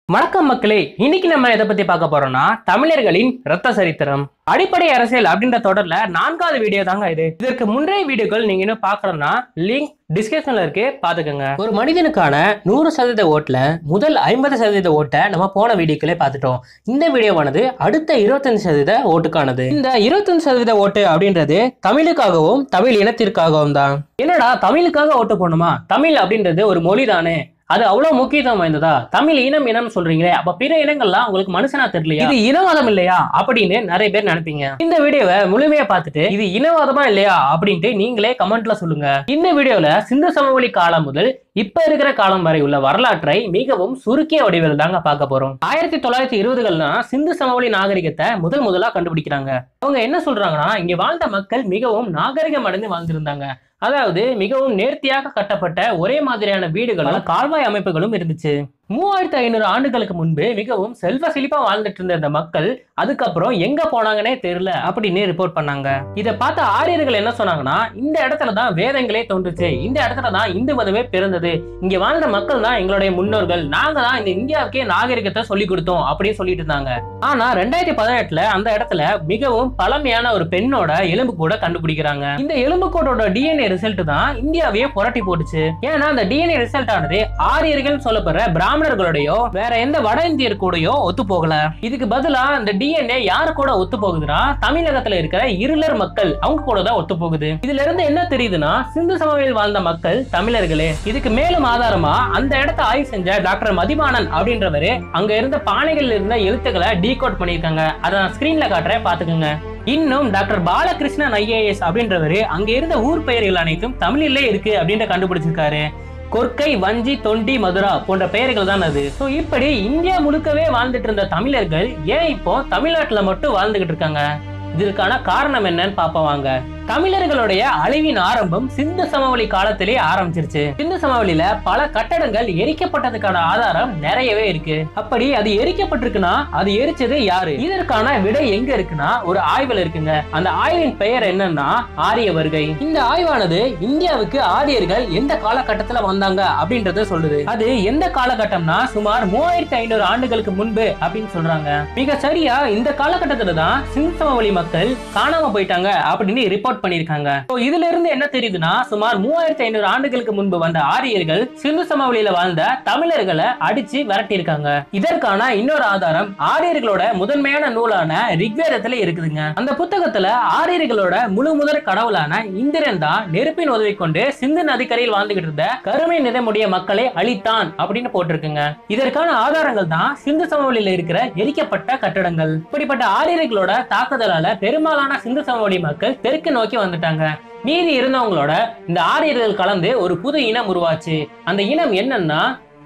வணக்கம் மக்களே இன்னைக்கு நம்ம எதை பத்தி பார்க்க போறோம்னா தமிழர்களின் ரத்த சரித்திரம் அடிப்படை அரசியல் அப்படின்ற தொடர்ல நான்காவது வீடியோ தாங்க இது இதற்கு முந்தைய வீடியோக்கள் நீங்க இன்னும் பார்க்கணும்னா லிங்க் டிஸ்கிரிப்ஷன்ல இருக்கு பாத்துக்கோங்க ஒரு மனிதனுக்கான நூறு சதவீத ஓட்டுல முதல் ஐம்பது சதவீத ஓட்டை நம்ம போன வீடியோக்களே பார்த்துட்டோம் இந்த வீடியோவானது அடுத்த இருபத்தஞ்சு சதவீத ஓட்டுக்கானது இந்த இருபத்தஞ்சு சதவீத ஓட்டு அப்படின்றது தமிழுக்காகவும் தமிழ் இனத்திற்காகவும் தான் என்னடா தமிழுக்காக ஓட்டு போடணுமா தமிழ் அப்படின்றது ஒரு மொழி தானே அது அவ்வளவு முக்கியத்துவம் வாய்ந்ததா தமிழ் இனம் இனம் சொல்றீங்களே அப்ப பிற இனங்கள்லாம் உங்களுக்கு மனுஷனா தெரியலையா இது இனவாதம் இல்லையா அப்படின்னு நிறைய பேர் நினைப்பீங்க இந்த வீடியோவை முழுமையா பார்த்துட்டு இது இனவாதமா இல்லையா அப்படின்ட்டு நீங்களே கமெண்ட்ல சொல்லுங்க இந்த வீடியோல சிந்து சமவெளி காலம் முதல் இப்ப இருக்கிற காலம் வரை உள்ள வரலாற்றை மிகவும் சுருக்கிய வடிவில் தாங்க பார்க்க போறோம் ஆயிரத்தி தொள்ளாயிரத்தி இருபதுகள்னா சிந்து சமவெளி நாகரிகத்தை முதல் முதலா கண்டுபிடிக்கிறாங்க அவங்க என்ன சொல்றாங்கன்னா இங்க வாழ்ந்த மக்கள் மிகவும் நாகரிகம் அடைந்து வாழ்ந்திருந்தாங்க அதாவது மிகவும் நேர்த்தியாக கட்டப்பட்ட ஒரே மாதிரியான வீடுகளும் கால்வாய் அமைப்புகளும் இருந்துச்சு மூவாயிரத்தி ஐநூறு ஆண்டுகளுக்கு முன்பு மிகவும் செல்வ செழிப்பா வாழ்ந்துட்டு இருந்த இந்த மக்கள் அதுக்கப்புறம் எங்க போனாங்கன்னே தெரியல அப்படின்னு ரிப்போர்ட் பண்ணாங்க இதை பார்த்த ஆரியர்கள் என்ன சொன்னாங்கன்னா இந்த இடத்துல தான் வேதங்களே தோன்றுச்சு இந்த இடத்துல தான் இந்து மதமே பிறந்தது இங்க வாழ்ந்த மக்கள் தான் எங்களுடைய முன்னோர்கள் நாங்க தான் இந்த இந்தியாவுக்கே நாகரிகத்தை சொல்லி கொடுத்தோம் அப்படின்னு சொல்லிட்டு இருந்தாங்க ஆனா ரெண்டாயிரத்தி பதினெட்டுல அந்த இடத்துல மிகவும் பழமையான ஒரு பெண்ணோட எலும்பு கூட கண்டுபிடிக்கிறாங்க இந்த எலும்பு கூடோட டிஎன்ஏ ரிசல்ட் தான் இந்தியாவையே புரட்டி போட்டுச்சு ஏன்னா அந்த டிஎன்ஏ ரிசல்ட் ஆனது ஆரியர்கள் சொல்லப்படுற பிராமணர்களோடயோ வேற எந்த வட இந்தியர் கூடயோ ஒத்து போகல இதுக்கு பதிலா இந்த டிஎன்ஏ யாரு கூட ஒத்து போகுதுன்னா தமிழகத்துல இருக்கிற இருளர் மக்கள் அவங்க கூட தான் ஒத்து போகுது இதுல இருந்து என்ன தெரியுதுன்னா சிந்து சமவெளியில் வாழ்ந்த மக்கள் தமிழர்களே இதுக்கு மேலும் ஆதாரமா அந்த இடத்த ஆய்வு செஞ்ச டாக்டர் மதிவாணன் அப்படின்றவரு அங்க இருந்த பானைகள்ல இருந்த எழுத்துக்களை டீகோட் பண்ணியிருக்காங்க அதை நான் ஸ்கிரீன்ல காட்டுறேன் பாத்துக்கோங்க இன்னும் டாக்டர் பாலகிருஷ்ணன் ஐஏஎஸ் அப்படின்றவரு அங்க இருந்த ஊர் பெயர்கள் அனைத்தும் தமிழிலே இருக்கு அப்படின்ற கண்டுபிடிச்சிருக்காரு கொற்கை வஞ்சி தொண்டி மதுரா போன்ற பெயர்கள் தான் அது ஸோ இப்படி இந்தியா முழுக்கவே வாழ்ந்துட்டு இருந்த தமிழர்கள் ஏன் இப்போ தமிழ்நாட்டுல மட்டும் வாழ்ந்துகிட்டு இருக்காங்க இதற்கான காரணம் என்னன்னு பாப்போம் வாங்க தமிழர்களுடைய அழிவின் ஆரம்பம் சிந்து சமவெளி காலத்திலே ஆரம்பிச்சிருச்சு சிந்து சமவெளியில பல கட்டடங்கள் எரிக்கப்பட்டதுக்கான ஆதாரம் நிறையவே இருக்கு அப்படி அது எரிக்கப்பட்டிருக்குன்னா அது எரிச்சது யாரு இதற்கான விடை எங்க இருக்குன்னா ஒரு ஆய்வில் இருக்குங்க அந்த ஆய்வின் பெயர் என்னன்னா ஆரிய வருகை இந்த ஆய்வானது இந்தியாவுக்கு ஆரியர்கள் எந்த காலகட்டத்துல வந்தாங்க அப்படின்றத சொல்லுது அது எந்த காலகட்டம்னா சுமார் மூவாயிரத்தி ஐநூறு ஆண்டுகளுக்கு முன்பு அப்படின்னு சொல்றாங்க மிக சரியா இந்த காலகட்டத்துல தான் சிந்து சமவெளி மக்கள் காணாம போயிட்டாங்க அப்படின்னு ரிப்போர்ட் பண்ணிருக்காங்க So, இதுல இருந்து என்ன தெரியுதுன்னா சுமார் மூவாயிரத்தி ஐநூறு ஆண்டுகளுக்கு முன்பு வந்த ஆரியர்கள் சிந்து சமவெளியில வாழ்ந்த தமிழர்களை அடிச்சு விரட்டியிருக்காங்க இதற்கான இன்னொரு ஆதாரம் ஆரியர்களோட முதன்மையான நூலான ரிக்வேதத்துல இருக்குதுங்க அந்த புத்தகத்துல ஆரியர்களோட முழு முதற் கடவுளான இந்திரன் தான் நெருப்பின் உதவி கொண்டு சிந்து நதிக்கரையில் வாழ்ந்துகிட்டு இருந்த கருமை நிறமுடைய மக்களை அழித்தான் அப்படின்னு போட்டிருக்குங்க இதற்கான ஆதாரங்கள் தான் சிந்து சமவெளியில இருக்கிற எரிக்கப்பட்ட கட்டடங்கள் இப்படிப்பட்ட ஆரியர்களோட தாக்குதலால பெரும்பாலான சிந்து சமவெளி மக்கள் தெற்கு நோக்கி வந்துட்டாங்க மீதி இருந்தவங்களோட இந்த ஆரியர்கள் கலந்து ஒரு புது இனம் உருவாச்சு அந்த இனம் என்னன்னா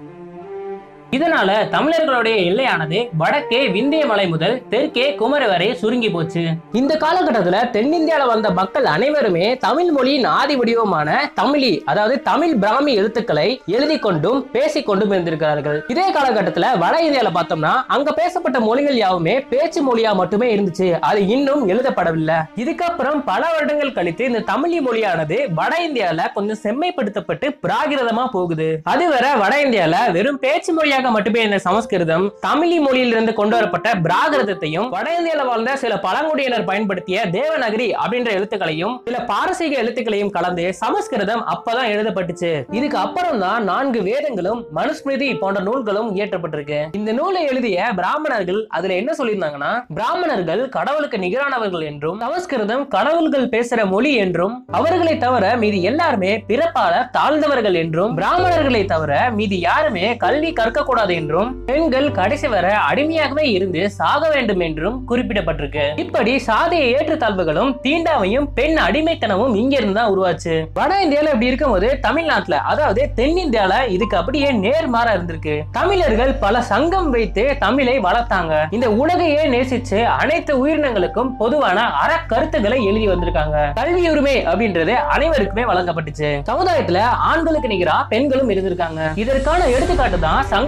இதனால தமிழர்களுடைய எல்லையானது வடக்கே விந்திய மலை முதல் தெற்கே குமரி வரை சுருங்கி போச்சு இந்த காலகட்டத்துல தென்னிந்தியால வந்த மக்கள் அனைவருமே தமிழ் மொழியின் ஆதி வடிவமான தமிழி அதாவது தமிழ் பிராமி எழுத்துக்களை எழுதி கொண்டும் பேசிக் கொண்டும் இருந்திருக்கிறார்கள் இதே காலகட்டத்துல வட இந்தியால பார்த்தோம்னா அங்க பேசப்பட்ட மொழிகள் யாவுமே பேச்சு மொழியா மட்டுமே இருந்துச்சு அது இன்னும் எழுதப்படவில்லை இதுக்கப்புறம் பல வருடங்கள் கழித்து இந்த தமிழி மொழியானது வட இந்தியால கொஞ்சம் செம்மைப்படுத்தப்பட்டு பிராகிருதமா போகுது அதுவரை வட இந்தியால வெறும் பேச்சு மொழியாக மட்டுமே இந்த சமஸ்கிருதம் தமிழி மொழியிலிருந்து கொண்டு வரப்பட்ட பிராகிருதத்தையும் வட இந்தியால வாழ்ந்த சில பழங்குடியினர் பயன்படுத்திய தேவநகரி அப்படின்ற எழுத்துக்களையும் சில பாரசீக எழுத்துக்களையும் கலந்து சமஸ்கிருதம் அப்பதான் எழுதப்பட்டுச்சு இதுக்கு அப்புறம் தான் நான்கு வேதங்களும் மனுஸ்மிருதி போன்ற நூல்களும் இயற்றப்பட்டிருக்கு இந்த நூலை எழுதிய பிராமணர்கள் அதுல என்ன சொல்லியிருந்தாங்கன்னா பிராமணர்கள் கடவுளுக்கு நிகரானவர்கள் என்றும் சமஸ்கிருதம் கடவுள்கள் பேசுற மொழி என்றும் அவர்களை தவிர மீதி எல்லாருமே பிறப்பால தாழ்ந்தவர்கள் என்றும் பிராமணர்களை தவிர மீதி யாருமே கல்வி கற்கக்கூடாது என்றும் பெண்கள் கடைசி வரை அடிமையாகவே இருந்து சாக வேண்டும் என்றும் குறிப்பிடப்பட்டிருக்கு இப்படி சாதிய ஏற்றத்தாழ்வுகளும் தீண்டாமையும் பெண் அடிமைத்தனமும் இங்க இருந்து தான் உருவாச்சு வட இந்தியால இப்படி இருக்கும்போது தமிழ்நாட்டுல அதாவது தென்னிந்தியால இதுக்கு அப்படியே நேர்மாறா இருந்திருக்கு தமிழர்கள் பல சங்கம் வைத்து தமிழை வளர்த்தாங்க இந்த உலகையே நேசிச்சு அனைத்து உயிரினங்களுக்கும் பொதுவான அற கருத்துக்களை எழுதி வந்திருக்காங்க கல்வி உரிமை அப்படின்றது அனைவருக்குமே வழங்கப்பட்டுச்சு சமுதாயத்துல ஆண்களுக்கு நிகரா பெண்களும் இருந்திருக்காங்க இதற்கான எடுத்துக்காட்டு தான் சங்க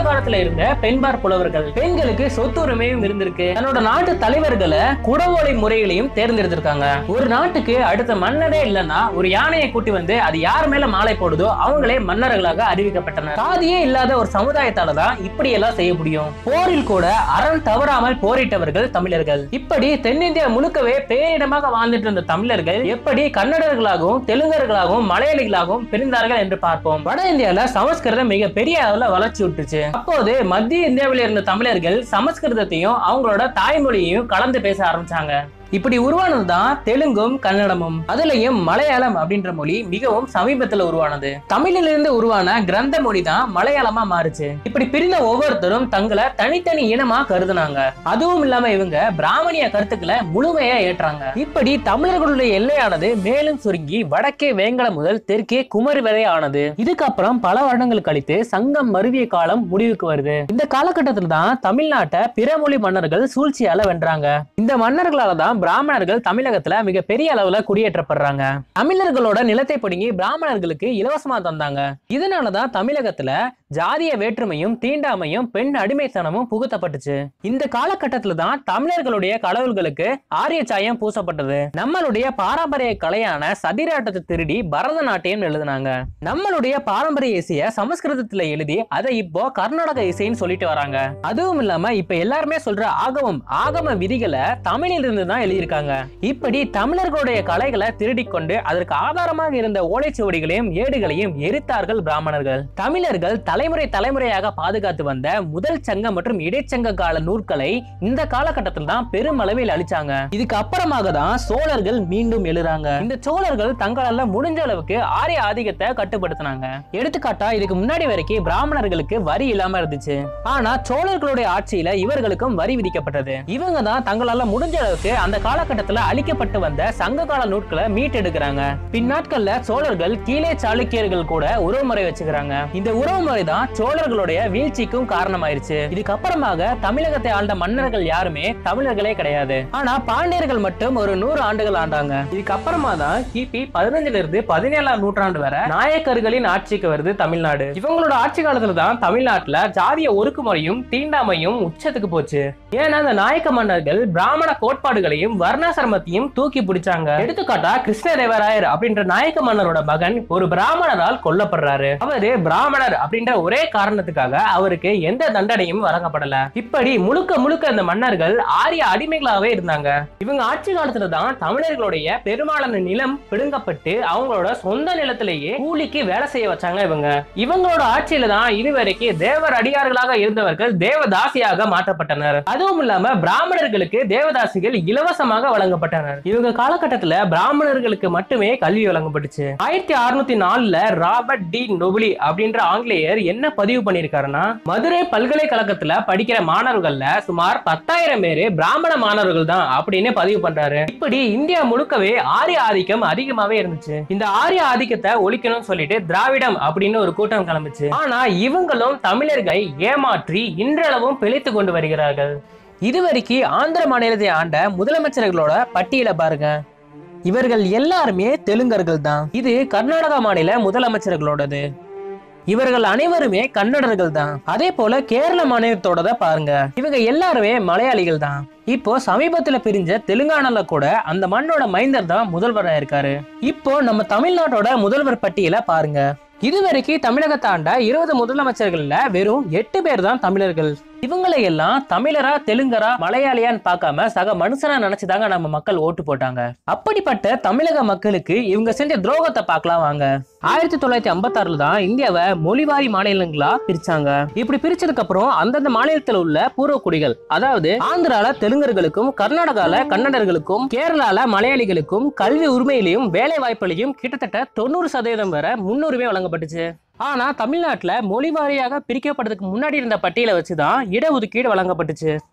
காலத்துல இருந்த பெண்பார் புலவர்கள் பெண்களுக்கு சொத்துரிமையும் இருந்திருக்கு தன்னோட நாட்டு தலைவர்களை குடவோலை முறைகளையும் தேர்ந்தெடுத்திருக்காங்க ஒரு நாட்டுக்கு அடுத்த மன்னரே இல்லைன்னா ஒரு யானையை கூட்டி வந்து அது யார் மேல மாலை போடுதோ அவங்களே மன்னர்களாக அறிவிக்கப்பட்டனர் சாதியே இல்லாத ஒரு சமுதாயத்தால தான் இப்படி எல்லாம் செய்ய முடியும் போரில் கூட அறம் தவறாமல் போரிட்டவர்கள் தமிழர்கள் இப்படி தென்னிந்தியா முழுக்கவே பேரிடமாக வாழ்ந்துட்டு இருந்த தமிழர்கள் எப்படி கன்னடர்களாகவும் தெலுங்கர்களாகவும் மலையாளிகளாகவும் பிரிந்தார்கள் என்று பார்ப்போம் வட இந்தியால சமஸ்கிருதம் மிக பெரிய அளவுல வளர்ச்சி விட்டுச்சு அப்போது மத்திய இந்தியாவில் இருந்த தமிழர்கள் சமஸ்கிருதத்தையும் அவங்களோட தாய்மொழியையும் கலந்து பேச ஆரம்பிச்சாங்க இப்படி உருவானது தான் தெலுங்கும் கன்னடமும் அதுலயும் மலையாளம் அப்படின்ற மொழி மிகவும் சமீபத்துல உருவானது தமிழிலிருந்து உருவான கிரந்த மொழி தான் மலையாளமா மாறுச்சு இப்படி பிரிந்த ஒவ்வொருத்தரும் தங்களை தனித்தனி இனமா கருதுனாங்க அதுவும் இல்லாம இவங்க பிராமணிய கருத்துக்களை முழுமையா ஏற்றாங்க இப்படி தமிழர்களுடைய எல்லையானது மேலும் சுருங்கி வடக்கே வேங்கடம் முதல் தெற்கே குமரி வரை ஆனது இதுக்கப்புறம் பல வருடங்கள் கழித்து சங்கம் மருவிய காலம் முடிவுக்கு வருது இந்த காலகட்டத்தில் தான் தமிழ்நாட்டை பிற மொழி மன்னர்கள் சூழ்ச்சியால வென்றாங்க இந்த மன்னர்களால தான் பிராமணர்கள் தமிழகத்துல மிக பெரிய அளவுல குடியேற்றப்படுறாங்க தமிழர்களோட நிலத்தை பிடுங்கி பிராமணர்களுக்கு இலவசமா தந்தாங்க இதனாலதான் தமிழகத்துல ஜாதிய வேற்றுமையும் தீண்டாமையும் பெண் அடிமைத்தனமும் புகுத்தப்பட்டுச்சு இந்த காலகட்டத்துல தான் தமிழர்களுடைய கடவுள்களுக்கு ஆரிய சாயம் பூசப்பட்டது நம்மளுடைய பாரம்பரிய கலையான சதிராட்டத்தை திருடி பரதநாட்டியம் எழுதினாங்க நம்மளுடைய பாரம்பரிய இசைய சமஸ்கிருதத்துல எழுதி அதை இப்போ கர்நாடக இசைன்னு சொல்லிட்டு வராங்க அதுவும் இல்லாம இப்ப எல்லாருமே சொல்ற ஆகமம் ஆகம விதிகளை தமிழில் இருந்து தான் எழுதியிருக்காங்க இப்படி தமிழர்களுடைய கலைகளை திருடிக் கொண்டு அதற்கு ஆதாரமாக இருந்த ஓலைச்சுவடிகளையும் ஏடுகளையும் எரித்தார்கள் பிராமணர்கள் தமிழர்கள் தலைமுறை தலைமுறையாக பாதுகாத்து வந்த முதல் சங்க மற்றும் இடைச்சங்க கால நூற்களை இந்த காலகட்டத்தில் தான் பெருமளவில் அழிச்சாங்க இதுக்கு அப்புறமாக தான் சோழர்கள் மீண்டும் எழுறாங்க இந்த சோழர்கள் தங்களால முடிஞ்ச அளவுக்கு ஆரிய ஆதிக்கத்தை கட்டுப்படுத்தினாங்க எடுத்துக்காட்டா இதுக்கு முன்னாடி வரைக்கும் பிராமணர்களுக்கு வரி இல்லாம இருந்துச்சு ஆனா சோழர்களுடைய ஆட்சியில இவர்களுக்கும் வரி விதிக்கப்பட்டது இவங்க தான் தங்களால முடிஞ்ச அளவுக்கு அந்த காலகட்டத்துல அழிக்கப்பட்டு வந்த சங்க கால நூட்களை மீட்டெடுக்கிறாங்க பின்னாட்கள்ல சோழர்கள் கீழே சாளுக்கியர்கள் கூட உறவுமுறை வச்சுக்கிறாங்க இந்த உறவுமுறை தான் சோழர்களுடைய வீழ்ச்சிக்கும் காரணமாயிருச்சு இதுக்கப்புறமாக தமிழகத்தை ஆண்ட மன்னர்கள் யாருமே தமிழர்களே கிடையாது ஆனா பாண்டியர்கள் மட்டும் ஒரு நூறு ஆண்டுகள் ஆண்டாங்க இதுக்கப்புறமா தான் கிபி பதினஞ்சுல இருந்து பதினேழாம் நூற்றாண்டு வரை நாயக்கர்களின் ஆட்சிக்கு வருது தமிழ்நாடு இவங்களோட ஆட்சி காலத்துல தான் தமிழ்நாட்டுல ஜாதிய ஒடுக்குமுறையும் தீண்டாமையும் உச்சத்துக்கு போச்சு ஏன்னா இந்த நாயக்க மன்னர்கள் பிராமண கோட்பாடுகளையும் வர்ணாசிரமத்தையும் தூக்கி பிடிச்சாங்க எடுத்துக்காட்டா கிருஷ்ணதேவராயர் அப்படின்ற நாயக்க மன்னரோட மகன் ஒரு பிராமணரால் கொல்லப்படுறாரு அவரு பிராமணர் அப்படின்ற ஒரே காரணத்துக்காக அவருக்கு எந்த தண்டனையும் வழங்கப்படல இப்படி முழுக்க முழுக்க இந்த மன்னர்கள் ஆரிய அடிமைகளாவே இருந்தாங்க இவங்க ஆட்சி காலத்துல தான் தமிழர்களுடைய பெரும்பாலான நிலம் பிடுங்கப்பட்டு அவங்களோட சொந்த நிலத்திலேயே கூலிக்கு வேலை செய்ய வச்சாங்க இவங்க இவங்களோட ஆட்சியில தான் இதுவரைக்கும் தேவர் அடியார்களாக இருந்தவர்கள் தேவதாசியாக மாற்றப்பட்டனர் அதுவும் இல்லாம பிராமணர்களுக்கு தேவதாசிகள் இலவசமாக வழங்கப்பட்டனர் இவங்க காலகட்டத்துல பிராமணர்களுக்கு மட்டுமே கல்வி வழங்கப்பட்டுச்சு ஆயிரத்தி அறுநூத்தி நாலுல ராபர்ட் டி நொபுலி அப்படின்ற ஆங்கிலேயர் என்ன பதிவு பண்ணிருக்காருன்னா மதுரை பல்கலைக்கழகத்துல படிக்கிற மாணவர்கள்ல சுமார் பத்தாயிரம் பேரு பிராமண மாணவர்கள் தான் அப்படின்னு பதிவு பண்றாரு இப்படி இந்தியா முழுக்கவே ஆரிய ஆதிக்கம் அதிகமாவே இருந்துச்சு இந்த ஆரிய ஆதிக்கத்தை ஒழிக்கணும்னு சொல்லிட்டு திராவிடம் அப்படின்னு ஒரு கூட்டம் கிளம்புச்சு ஆனா இவங்களும் தமிழர்களை ஏமாற்றி இன்றளவும் பிழைத்து கொண்டு வருகிறார்கள் இதுவரைக்கும் ஆந்திர மாநிலத்தை ஆண்ட முதலமைச்சர்களோட பட்டியலை பாருங்க இவர்கள் எல்லாருமே தெலுங்கர்கள் தான் இது கர்நாடகா மாநில முதலமைச்சர்களோடது இவர்கள் அனைவருமே கன்னடர்கள் தான் அதே போல கேரள மாநிலத்தோடத பாருங்க இவங்க எல்லாருமே மலையாளிகள் தான் இப்போ சமீபத்துல பிரிஞ்ச தெலுங்கானால கூட அந்த மண்ணோட மைந்தர் தான் முதல்வரா இருக்காரு இப்போ நம்ம தமிழ்நாட்டோட முதல்வர் பட்டியல பாருங்க இதுவரைக்கும் தமிழகத்தை ஆண்ட இருபது முதலமைச்சர்கள்ல வெறும் எட்டு பேர் தான் தமிழர்கள் இவங்களை எல்லாம் தமிழரா தெலுங்கரா மலையாளியான்னு பார்க்காம சக மனுஷனா நினைச்சுதாங்க நம்ம மக்கள் ஓட்டு போட்டாங்க அப்படிப்பட்ட தமிழக மக்களுக்கு இவங்க செஞ்ச துரோகத்தை பார்க்கலாம் வாங்க ஆயிரத்தி தொள்ளாயிரத்தி ஐம்பத்தாறுல தான் இந்தியாவை மொழிவாரி மாநிலங்களா பிரிச்சாங்க இப்படி பிரிச்சதுக்கு அப்புறம் அந்தந்த மாநிலத்தில் உள்ள பூர்வக்குடிகள் அதாவது ஆந்திரால தெலுங்கர்களுக்கும் கர்நாடகால கன்னடர்களுக்கும் கேரளால மலையாளிகளுக்கும் கல்வி உரிமையிலையும் வேலை வாய்ப்புலையும் கிட்டத்தட்ட தொண்ணூறு சதவீதம் வரை முன்னுரிமை வழங்கப்பட்டுச்சு ஆனா தமிழ்நாட்டுல மொழி வாரியாக பிரிக்கப்படுறதுக்கு முன்னாடி இருந்த பட்டியலை வச்சுதான் இடஒதுக்கீடு வழங்கப்பட்டுச்சு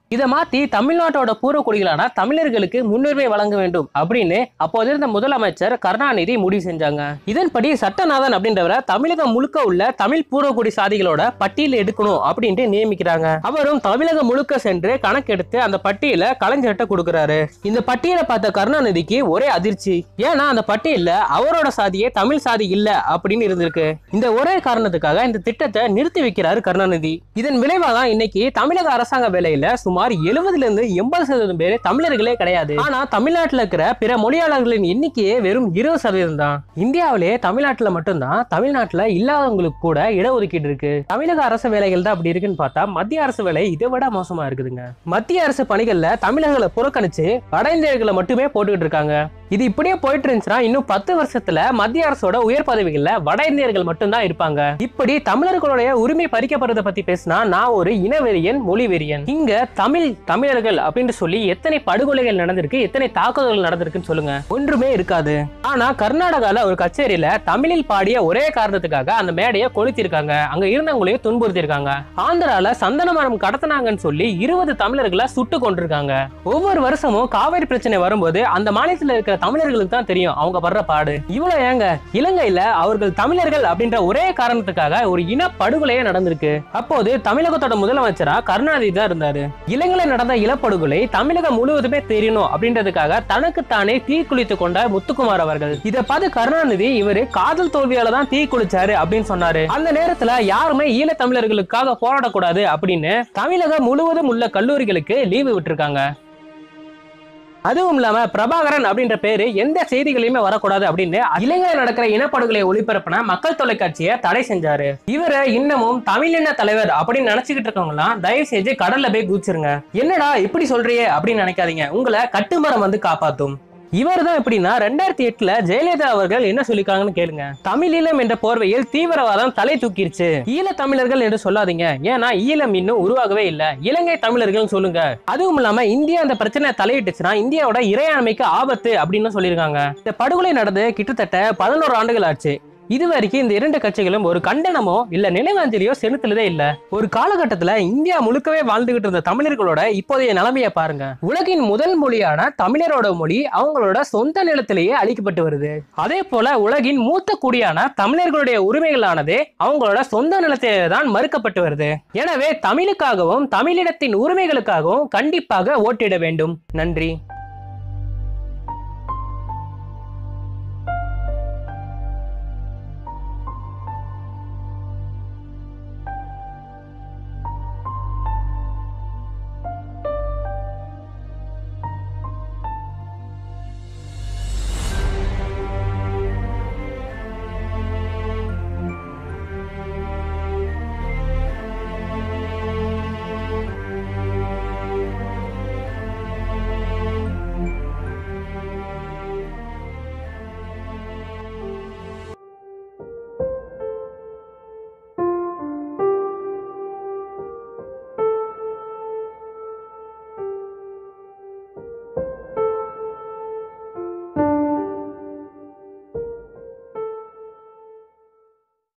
இதை மாத்தி தமிழ்நாட்டோட பூர்வக்குடிகளான தமிழர்களுக்கு முன்னுரிமை வழங்க வேண்டும் அப்படின்னு அப்போது இருந்த முதலமைச்சர் கருணாநிதி முடிவு செஞ்சாங்க இதன்படி சட்டநாதன் அப்படின்றவரை தமிழகம் முழுக்க உள்ள தமிழ் பூர்வக்குடி சாதிகளோட பட்டியல் எடுக்கணும் அப்படின்ட்டு நியமிக்கிறாங்க அவரும் தமிழகம் முழுக்க சென்று கணக்கெடுத்து அந்த பட்டியல கலைஞர்கிட்ட கொடுக்கறாரு இந்த பட்டியலை பார்த்த கருணாநிதிக்கு ஒரே அதிர்ச்சி ஏன்னா அந்த பட்டியல்ல அவரோட சாதியே தமிழ் சாதி இல்ல அப்படின்னு இருந்திருக்கு இந்த ஒரே காரணத்துக்காக இந்த திட்டத்தை நிறுத்தி வைக்கிறாரு கருணாநிதி இதன் விளைவா தான் இன்னைக்கு தமிழக அரசாங்க வேலையில சுமார் எழுபதுல இருந்து எண்பது சதவீதம் பேர் தமிழர்களே கிடையாது ஆனா தமிழ்நாட்டுல இருக்கிற பிற மொழியாளர்களின் எண்ணிக்கையே வெறும் இருபது சதவீதம் தான் இந்தியாவிலே தமிழ்நாட்டுல மட்டும்தான் தமிழ்நாட்டுல இல்லாதவங்களுக்கு கூட இடஒதுக்கீடு இருக்கு தமிழக அரசு வேலைகள் தான் அப்படி இருக்குன்னு பார்த்தா மத்திய அரசு வேலை இதை விட மோசமா இருக்குதுங்க மத்திய அரசு பணிகள்ல தமிழர்களை புறக்கணிச்சு வட இந்தியர்களை மட்டுமே போட்டுக்கிட்டு இருக்காங்க இது இப்படியே போயிட்டு இருந்துச்சுன்னா இன்னும் பத்து வருஷத்துல மத்திய அரசோட உயர் பதவிகள்ல வட இந்தியர்கள் மட்டும்தான் இருப்பாங்க இப்படி தமிழர்களுடைய உரிமை பறிக்கப்படுறத பத்தி பேசினா நான் ஒரு இனவெறியன் மொழிவெறியன் இங்க தமிழ் தமிழர்கள் அப்படின்னு சொல்லி எத்தனை படுகொலைகள் நடந்திருக்கு எத்தனை தாக்குதல்கள் நடந்திருக்குன்னு சொல்லுங்க ஒன்றுமே இருக்காது ஆனா கர்நாடகால ஒரு கச்சேரியில தமிழில் பாடிய ஒரே காரணத்துக்காக அந்த மேடையை கொளுத்திருக்காங்க அங்க இருந்தவங்களையும் துன்புறுத்திருக்காங்க ஆந்திரால சந்தன மரம் கடத்தினாங்கன்னு சொல்லி இருபது தமிழர்களை சுட்டு கொண்டிருக்காங்க ஒவ்வொரு வருஷமும் காவிரி பிரச்சனை வரும்போது அந்த மாநிலத்தில் இருக்கிற தமிழர்களுக்கு தான் தெரியும் அவங்க படுற பாடு இவ்வளவு ஏங்க இலங்கையில அவர்கள் தமிழர்கள் அப்படின்ற ஒரே காரணத்துக்காக ஒரு இன படுகொலையே நடந்திருக்கு அப்போது தமிழகத்தோட முதலமைச்சரா கருணாநிதி தான் இருந்தாரு இலங்கையில நடந்த இனப்படுகொலை தமிழகம் முழுவதுமே தெரியணும் அப்படின்றதுக்காக தனக்குத்தானே தீக்குளித்து கொண்ட முத்துக்குமார் அவர்கள் இதை பார்த்து கருணாநிதி இவரு காதல் தோல்வியால தான் தீ குளிச்சாரு அப்படின்னு சொன்னாரு அந்த நேரத்துல யாருமே ஈழத் தமிழர்களுக்காக போராடக்கூடாது அப்படின்னு தமிழகம் முழுவதும் உள்ள கல்லூரிகளுக்கு லீவு விட்டுருக்காங்க அதுவும் இல்லாம பிரபாகரன் அப்படின்ற பேரு எந்த செய்திகளையுமே வரக்கூடாது அப்படின்னு இலங்கையில் நடக்கிற இனப்படுகொலை ஒளிபரப்புன மக்கள் தொலைக்காட்சியை தடை செஞ்சாரு இவரை இன்னமும் தமிழின தலைவர் அப்படின்னு நினைச்சுக்கிட்டு இருக்கவங்களாம் தயவு செஞ்சு கடல்ல போய் குதிச்சிருங்க என்னடா இப்படி சொல்றியே அப்படின்னு நினைக்காதீங்க உங்களை கட்டுமரம் வந்து காப்பாத்தும் இவர் தான் எப்படின்னா ரெண்டாயிரத்தி எட்டுல ஜெயலலிதா அவர்கள் என்ன சொல்லிருக்காங்கன்னு கேளுங்க தமிழீழம் என்ற போர்வையில் தீவிரவாதம் தலை தூக்கிருச்சு ஈழ தமிழர்கள் என்று சொல்லாதீங்க ஏன்னா ஈழம் இன்னும் உருவாகவே இல்ல இலங்கை தமிழர்கள் சொல்லுங்க அதுவும் இல்லாம இந்தியா அந்த பிரச்சனை தலையிட்டுச்சுன்னா இந்தியாவோட இறையாண்மைக்கு ஆபத்து அப்படின்னு சொல்லியிருக்காங்க இந்த படுகொலை நடந்து கிட்டத்தட்ட பதினோரு ஆண்டுகள் ஆச்சு இது வரைக்கும் இந்த இரண்டு கட்சிகளும் ஒரு கண்டனமோ இல்ல நினைவாஞ்சலியோ செலுத்துனதே இல்ல ஒரு காலகட்டத்துல இந்தியா முழுக்கவே வாழ்ந்துகிட்டு இருந்த தமிழர்களோட இப்போதைய நிலைமையை பாருங்க உலகின் முதல் மொழியான தமிழரோட மொழி அவங்களோட சொந்த நிலத்திலேயே அழிக்கப்பட்டு வருது அதே போல உலகின் மூத்த குடியான தமிழர்களுடைய உரிமைகளானது அவங்களோட சொந்த நிலத்திலே தான் மறுக்கப்பட்டு வருது எனவே தமிழுக்காகவும் தமிழினத்தின் உரிமைகளுக்காகவும் கண்டிப்பாக ஓட்டிட வேண்டும் நன்றி